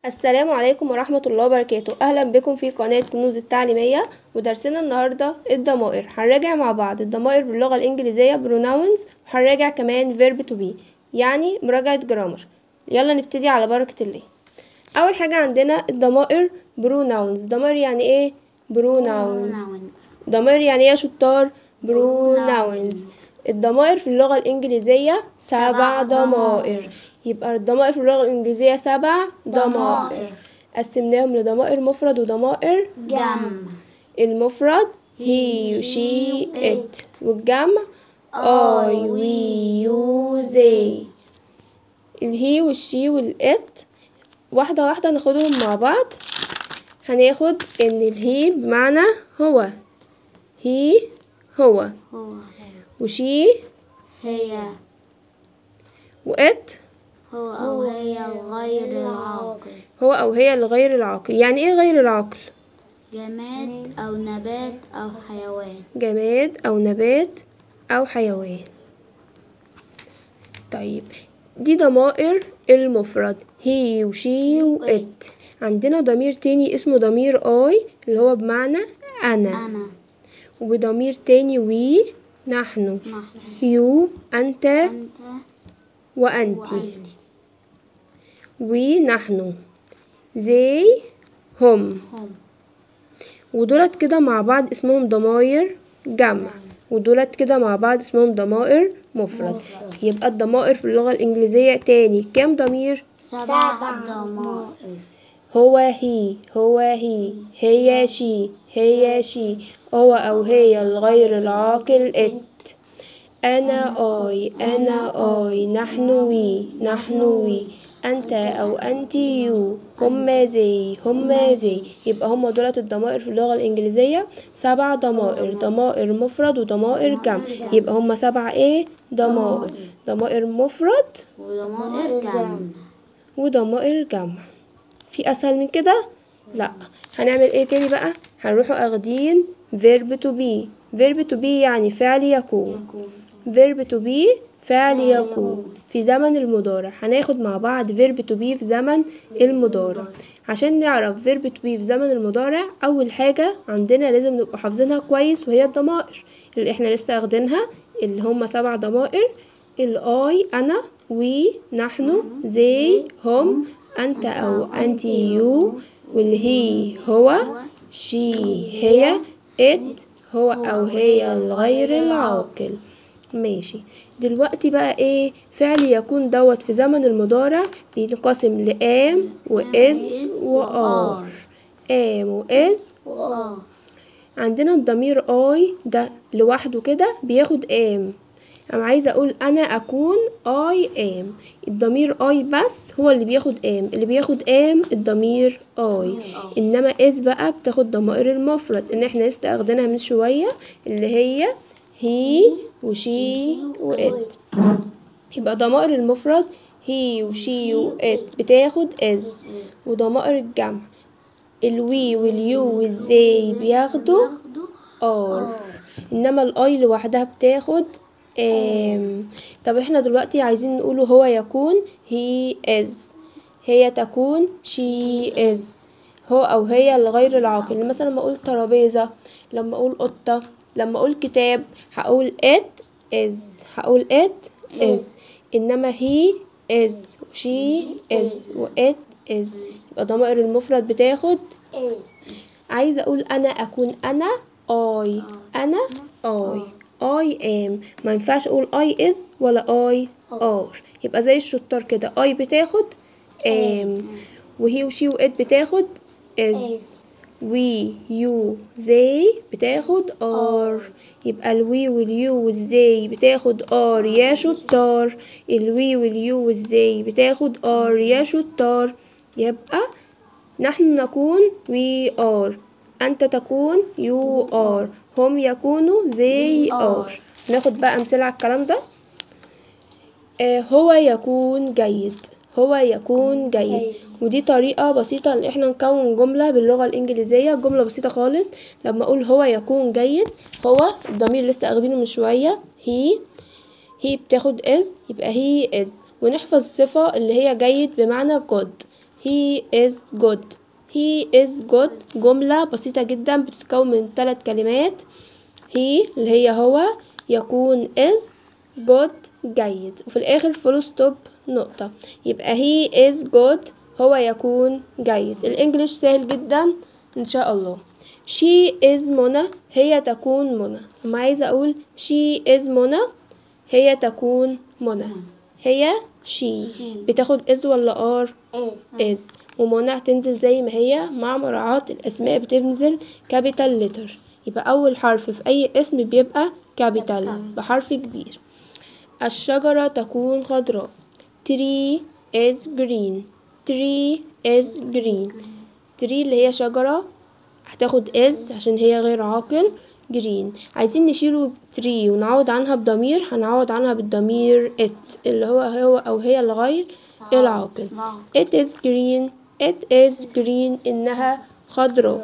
السلام عليكم ورحمة الله وبركاته أهلا بكم في قناة كنوز التعليمية ودرسنا النهاردة الضمائر هنراجع مع بعض الضمائر باللغة الإنجليزية pronouns وهنراجع كمان verb to be يعني مراجعة جرامر يلا نبتدي على بركة الله أول حاجة عندنا الضمائر pronouns ضمائر يعني إيه pronouns ضمائر يعني إيه يا شطار pronouns الضمائر في اللغة الإنجليزية سبع ضمائر يبقى الضمائر في اللغة الإنجليزية سبع ضمائر قسمناهم لضمائر مفرد وضمائر جمع المفرد he she it والجمع I we you they الهي والشي والإت واحدة واحدة ناخدهم مع بعض هناخد إن الهي بمعنى هو هي هو هو وشي هي وإت هو أو هي غير العاقل هو أو هي الغير العاقل يعني إيه غير العاقل؟ جماد أو نبات أو حيوان جماد أو نبات أو حيوان طيب دي ضمائر المفرد هي وشي وإت عندنا ضمير تاني اسمه ضمير آي اللي هو بمعنى أنا أنا وضمير تاني وي نحن نحن يو أنت أنت وأنتي وأنت وي نحن زي هم هم ودولت كده مع بعض اسمهم ضمائر جمع ودولت كده مع بعض اسمهم ضمائر مفرد يبقى الضمائر في اللغة الإنجليزية تاني كام ضمير؟ سبع ضمائر هو هي هو هي هي شي هي شي هو أو هي الغير العاقل إت أنا آي أنا آي نحن وي نحن وي أنت أو أنت يو هما زي هما زي يبقى هما دولت الضمائر في اللغة الإنجليزية سبع ضمائر ضمائر مفرد وضمائر جمع يبقى هما سبع إيه ضمائر ضمائر مفرد وضمائر جمع وضمائر جمع في اسهل من كده لا هنعمل ايه تاني بقى هنروحوا اخدين verb to be verb to be يعني فعل يكون verb to be فعل يكون في زمن المضارع هناخد مع بعض verb to be في زمن المضارع عشان نعرف verb to be في زمن المضارع اول حاجة عندنا لازم نبقى حافظينها كويس وهي الضمائر اللي احنا لسه اخدينها اللي هم سبع ضمائر الاي انا وي نحن زي هم انت او انت يو والهي هو شي هي ات هو او هي الغير العاقل ماشي دلوقتي بقى ايه فعل يكون دوت في زمن المضارع بينقسم لام واز وار ام واز وآه عندنا الضمير اي ده لوحده كده بياخد ام انا عايزه اقول انا اكون اي ام الضمير اي بس هو اللي بياخد ام اللي بياخد ام الضمير اي انما اس بقى بتاخد ضمائر المفرد ان احنا لسه اخدينها من شويه اللي هي هي وشي وات يبقى ضمائر المفرد هي وشي وات بتاخد از وضمائر الجمع الوي واليو والزي بياخدوا ار انما الاي لوحدها بتاخد ام طب احنا دلوقتي عايزين نقوله هو يكون he is هي تكون she is هو او هي الغير العاقل مثلا لما اقول ترابيزة لما اقول قطة لما اقول كتاب هقول it is هقول it is انما he is she is و it is يبقى ضمائر المفرد بتاخد عايزة أقول أنا أكون أنا I أنا I I am ما ينفعش أقول I is ولا I are يبقى زي الشطار كده I بتاخد am وهي وشي وإت بتاخد is we you they بتاخد are يبقى الوي واليو والزي بتاخد are يا شطار الوي واليو والزي بتاخد are يا شطار يبقى نحن نكون we are أنت تكون you are هم يكونوا they are ناخد بقى أمثلة على الكلام ده آه هو يكون جيد هو يكون جيد ودي طريقة بسيطة ان احنا نكون جملة باللغة الانجليزية جملة بسيطة خالص لما اقول هو يكون جيد هو الضمير لسه اخدينه من شوية he هي بتاخد is يبقى he is ونحفظ الصفة اللي هي جيد بمعنى good he is good he is good جملة بسيطة جدا بتتكون من ثلاث كلمات he اللي هي هو يكون is good جيد وفي الآخر فول ستوب نقطة يبقى he is good هو يكون جيد الإنجليش سهل جدا إن شاء الله she is منى هي تكون منى لما عايزة أقول she is منى هي تكون منى هي she بتاخد is ولا are is is ومنى هتنزل زي ما هي مع مراعاة الأسماء بتنزل كابيتال لتر يبقى أول حرف في أي اسم بيبقى كابيتال بحرف كبير الشجرة تكون خضراء tree is green tree is green tree اللي هي شجرة هتاخد is عشان هي غير عاقل جرين عايزين نشيله تري ونعوض عنها بضمير هنعوض عنها بالضمير it اللي هو هو أو هي الغير العاقل it is green it is green إنها خضراء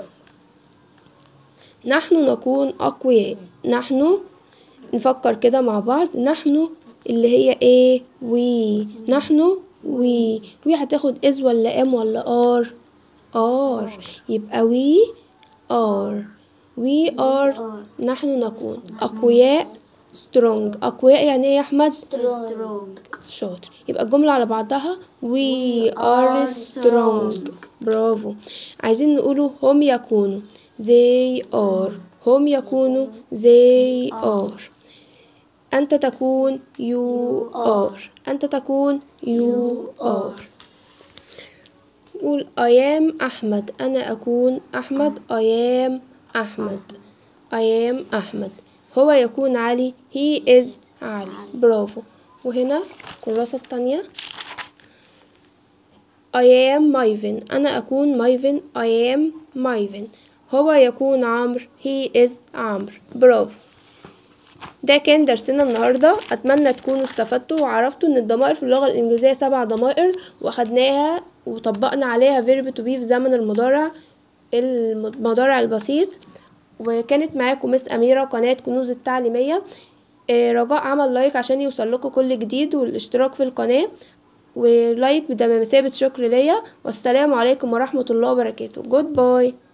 نحن نكون أقوياء نحن نفكر كده مع بعض نحن اللي هي ايه وي نحن وي وي هتاخد is ولا ام ولا ار ار يبقى وي ار وي ار نحن نكون أقوياء strong أقوياء يعني ايه يا أحمد strong شاطر يبقى الجملة على بعضها we are strong برافو عايزين نقوله هم يكونوا they are هم يكونوا they are أنت تكون you are أنت تكون you are نقول I am أحمد أنا أكون أحمد I am أحمد I am أحمد هو يكون علي he is علي برافو وهنا الكراسة التانية I am مايفن أنا أكون مايفن I am مايفن هو يكون عمرو he is عمرو برافو ده كان درسنا النهاردة أتمنى تكونوا استفدتوا وعرفتوا إن الضمائر في اللغة الإنجليزية سبع ضمائر وأخدناها وطبقنا عليها verb to be في زمن المضارع المضارع البسيط وكانت معاكم مس أميرة قناة كنوز التعليمية آه، رجاء عمل لايك عشان يوصل لكم كل جديد والاشتراك في القناة ولايك بمثابة شكر ليا والسلام عليكم ورحمة الله وبركاته جود باي